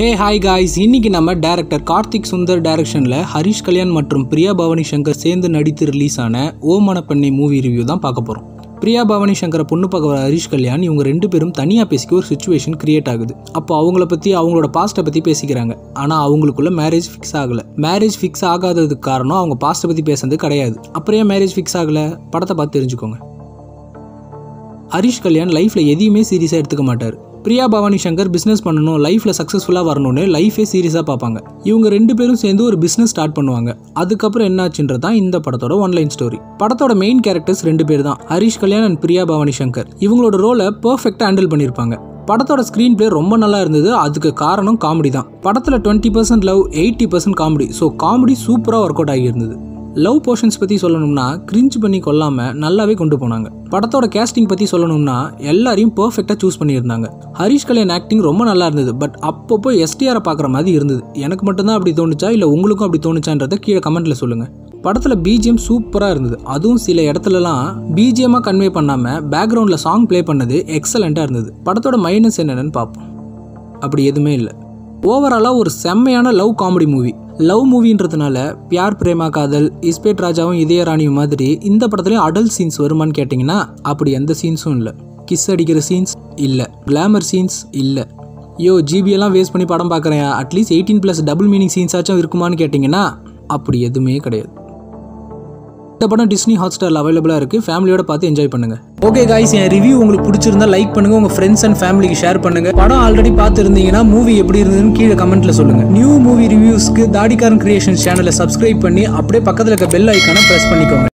hey hi guys இன்னைக்கு நம்ம director Karthik Sundar டைரக்ஷனில் ஹரிஷ் கல்யாண் மற்றும் பிரியா பவானி சங்கர் சேர்ந்து நடித்து ரிலீஸ் ஆன ஓமன பெண்ணை மூவி ரிவ்யூ தான் பார்க்க போகிறோம் பிரியா பவானி சங்கரை பொண்ணு பார்க்க வர ஹரிஷ் கல்யாண் இவங்க ரெண்டு பேரும் தனியாக பேசிக்க ஒரு சுச்சுவேஷன் கிரியேட் ஆகுது அப்போ அவங்கள பற்றி அவங்களோட பாஸ்ட்டை பற்றி பேசிக்கிறாங்க ஆனால் அவங்களுக்குள்ள மேரேஜ் ஃபிக்ஸ் ஆகலை மேரேஜ் ஃபிக்ஸ் ஆகாததுக்கு காரணம் அவங்க பாஸ்ட்டை பற்றி பேசுறது கிடையாது அப்புறம் ஏன் மேரேஜ் ஃபிக்ஸ் ஆகலை படத்தை பார்த்து தெரிஞ்சுக்கோங்க ஹரிஷ் கல்யாண் லைஃப்பில் எதையுமே சீரியஸாக எடுத்துக்க மாட்டார் பிரியா பவானி சங்கர் பிஸ்னஸ் பண்ணணும் லைஃப்பில் சக்ஸஸ்ஃபுல்லாக வரணும்னு லைஃபே சீரியஸாக பார்ப்பாங்க இவங்க ரெண்டு பேரும் சேர்ந்து ஒரு பிஸ்னஸ் ஸ்டார்ட் பண்ணுவாங்க அதுக்கப்புறம் என்னாச்சுன்றது தான் இந்த படத்தோட ஒன்லைன் ஸ்டோரி படத்தோட மெயின் கேரக்டர்ஸ் ரெண்டு பேர் தான் ஹரிஷ் கல்யாண் அண்ட் பிரியா பவானி சங்கர் இவங்களோட ரோலை பர்ஃபெக்டாக ஹேண்டில் பண்ணியிருப்பாங்க படத்தோட ஸ்க்ரீன் பிளே ரொம்ப நல்லா இருந்தது அதுக்கு காரணம் காமெடி தான் படத்தில் twenty percent love eighty percent comedy so comedy சூப்பராக ஒர்க் அவுட் ஆகியிருந்தது லவ் போர்ஷன்ஸ் பற்றி சொல்லணும்னா கிரிஞ்ச் பண்ணி கொள்ளாமல் நல்லாவே கொண்டு போனாங்க படத்தோட கேஸ்டிங் பற்றி சொல்லணும்னா எல்லாரையும் பர்ஃபெக்டாக சூஸ் பண்ணியிருந்தாங்க ஹரிஷ் கல்யாண் ஆக்டிங் ரொம்ப நல்லா இருந்தது பட் அப்பப்போ எஸ்டிஆரை பார்க்குற மாதிரி இருந்தது எனக்கு மட்டும்தான் அப்படி தோணுச்சா இல்லை உங்களுக்கும் அப்படி தோணுச்சான்றதை கீழே கமெண்ட்டில் சொல்லுங்கள் படத்தில் பிஜிஎம் சூப்பராக இருந்தது அதுவும் சில இடத்துலலாம் பிஜிஎம்மாக கன்வே பண்ணாமல் பேக்ரவுண்டில் சாங் ப்ளே பண்ணது எக்ஸலண்ட்டாக இருந்தது படத்தோட மைனஸ் என்னென்னு பார்ப்போம் அப்படி எதுவுமே இல்லை ஓவராலாக ஒரு செம்மையான லவ் காமெடி மூவி லவ் மூவின்றதுனால பியார் பிரேமா காதல் இஸ்பேட் ராஜாவும் இதயராணியும் மாதிரி இந்த படத்துலையும் அடல்ட் சீன்ஸ் வருமான்னு கேட்டிங்கன்னா அப்படி எந்த சீன்ஸும் இல்லை கிஸ் அடிக்கிற சீன்ஸ் இல்லை கிளாமர் சீன்ஸ் இல்லை யோ ஜிபியெல்லாம் வேஸ்ட் பண்ணி படம் பார்க்குறேன் at least eighteen plus double meaning சீன்ஸாச்சும் இருக்குமான்னு கேட்டிங்கன்னா அப்படி எதுவுமே கிடையாது இந்த படம் டிஸ்னி ஹாட் ஸ்டாரில் அவைலபிளாக இருக்குது ஃபேமிலியோட பார்த்து என்ஜாய் பண்ணுங்க ஓகே காய்ஸ் என் ரிவ்யூ உங்களுக்கு பிடிச்சிருந்தா லைக் பண்ணுங்க உங்க ஃப்ரெண்ட்ஸ் அண்ட் ஃபேமிலிக்கு ஷேர் பண்ணுங்க படம் ஆல்ரெடி பார்த்துருந்தீங்கன்னா மூவி எப்படி இருந்ததுன்னு கீழே கமெண்ட்ல சொல்லுங்க நியூ மூவி ரிவ்யூஸ்க்கு தாடிகாரன் கிரியேஷன் சேனலை சப்ஸ்கிரைப் பண்ணி அப்படியே பக்கத்தில் இருக்க பெல் ஐக்கானை ப்ரெஸ் பண்ணிக்கோங்க